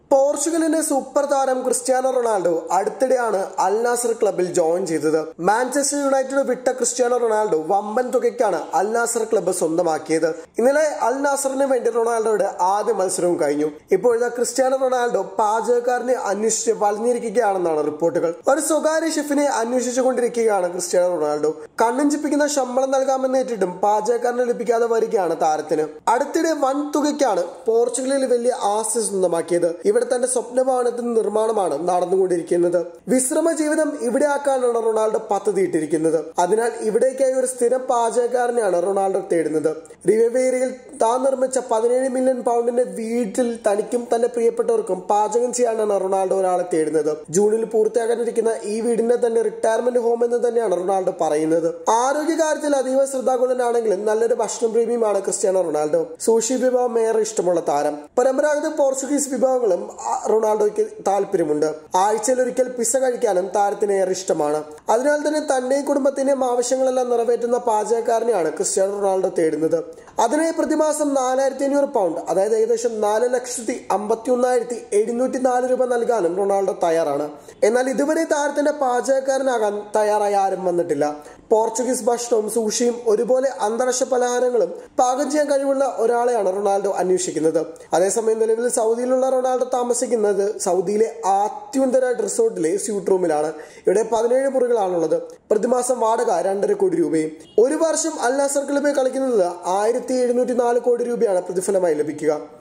പോർച്ചുഗലിന്റെ സൂപ്പർ താരം Cristiano Ronaldo അടുത്തിടെയാണ് അൽ നാസർ ക്ലബിൽ ജോയിൻ ചെയ്തത് മാഞ്ചസ്റ്റർ യുണൈറ്റഡ് വിട്ട ക്രിസ്ത്യാനോ റൊണാൾഡോ വമ്പൻ തുകയ്ക്കാണ് അൽ നാസർ ക്ലബ്ബ് സ്വന്തമാക്കിയത് ഇന്നലെ അൽ നാസറിന് വേണ്ടി റൊണാൾഡോയുടെ ആദ്യ മത്സരവും കഴിഞ്ഞു ഇപ്പോഴത്തെ ക്രിസ്ത്യാനോ റൊണാൾഡോ പാചകക്കാരനെ അന്വേഷിച്ച് വളഞ്ഞിരിക്കുകയാണെന്നാണ് റിപ്പോർട്ടുകൾ ഒരു സ്വകാര്യ ഷെഫിനെ അന്വേഷിച്ചുകൊണ്ടിരിക്കുകയാണ് ക്രിസ്ത്യാനോ റൊണാൾഡോ കണ്ണഞ്ചിപ്പിക്കുന്ന ശമ്പളം നൽകാമെന്ന് ഏറ്റിട്ടും പാചകക്കാരനെ ലഭിക്കാതെ വരികയാണ് താരത്തിന് അടുത്തിടെ വൻ തുകയ്ക്കാണ് പോർച്ചുഗലിൽ വലിയ ആസ്തി സ്വന്തമാക്കിയത് ഇവിടെ തന്റെ സ്വപ്ന ഭവനത്തിന്റെ നിർമ്മാണമാണ് നടന്നുകൊണ്ടിരിക്കുന്നത് വിശ്രമ ജീവിതം ഇവിടെ ആക്കാനാണ് റൊണാൾഡോ പദ്ധതിയിട്ടിരിക്കുന്നത് അതിനാൽ ഇവിടേക്കായി ഒരു സ്ഥിരം പാചകക്കാരനെയാണ് റൊണാൾഡോ തേടുന്നത് റിവവേരിയിൽ താൻ നിർമ്മിച്ച പതിനേഴ് മില്യൺ പൗണ്ടിന്റെ വീട്ടിൽ തനിക്കും തന്റെ പ്രിയപ്പെട്ടവർക്കും പാചകം ചെയ്യാനാണ് റൊണാൾഡോ ഒരാളെ തേടുന്നത് ജൂണിൽ പൂർത്തിയാകാനിരിക്കുന്ന ഈ വീടിന്റെ തന്നെ റിട്ടയർമെന്റ് ഹോം എന്ന് തന്നെയാണ് റൊണാൾഡോ പറയുന്നത് ആരോഗ്യകാര്യത്തിൽ അതീവ ശ്രദ്ധാകുലനാണെങ്കിലും നല്ലൊരു ഭക്ഷണ പ്രേമിയുമാണ് ക്രിസ്ത്യാനോ റൊണാൾഡോ സൂഷി വിഭവം ഏറെ ഇഷ്ടമുള്ള താരം പരമ്പരാഗത പോർച്ചുഗീസ് വിഭവങ്ങളും ആ, റൊണാൾഡോയ്ക്ക് താല്പര്യമുണ്ട് ആഴ്ചയിൽ ഒരിക്കൽ പിസ കഴിക്കാനും താരത്തിന് ഏറെ ഇഷ്ടമാണ് അതിനാൽ തന്നെ തന്റെയും കുടുംബത്തിന്റെയും ആവശ്യങ്ങളെല്ലാം നിറവേറ്റുന്ന പാചകക്കാരനെയാണ് ക്രിസ്ത്യാനോ റൊണാൾഡോ തേടുന്നത് അതിനായി പ്രതിമാസം നാലായിരത്തി അഞ്ഞൂറ് പൗണ്ട് അതായത് ഏകദേശം നാല് ലക്ഷത്തി അമ്പത്തി ഒന്നായിരത്തി എഴുന്നൂറ്റി നാല് രൂപ നൽകാനും റൊണാൾഡോ തയ്യാറാണ് എന്നാൽ ഇതുവരെ താരത്തിന്റെ പാചകക്കാരനാകാൻ തയ്യാറായി ആരും വന്നിട്ടില്ല പോർച്ചുഗീസ് ഭക്ഷണവും സൂഷിയും ഒരുപോലെ അന്താരാഷ്ട്ര പലഹാരങ്ങളും പാകം ചെയ്യാൻ കഴിവുള്ള ഒരാളെയാണ് റൊണാൾഡോ അന്വേഷിക്കുന്നത് അതേസമയം നിലവിൽ സൗദിയിലുള്ള റൊണാൾഡോ താമസിക്കുന്നത് സൗദിയിലെ ആത്യന്തര റിസോർട്ടിലെ സ്യൂട്ട് റൂമിലാണ് ഇവിടെ പതിനേഴ് മുറികളാണുള്ളത് പ്രതിമാസം വാടക രണ്ടര കോടി രൂപയും ഒരു വർഷം അൽ നാസർ ക്ലബിൽ കളിക്കുന്നത് ആയിരത്തി എഴുന്നൂറ്റി നാല് കോടി രൂപയാണ് പ്രതിഫലമായി ലഭിക്കുക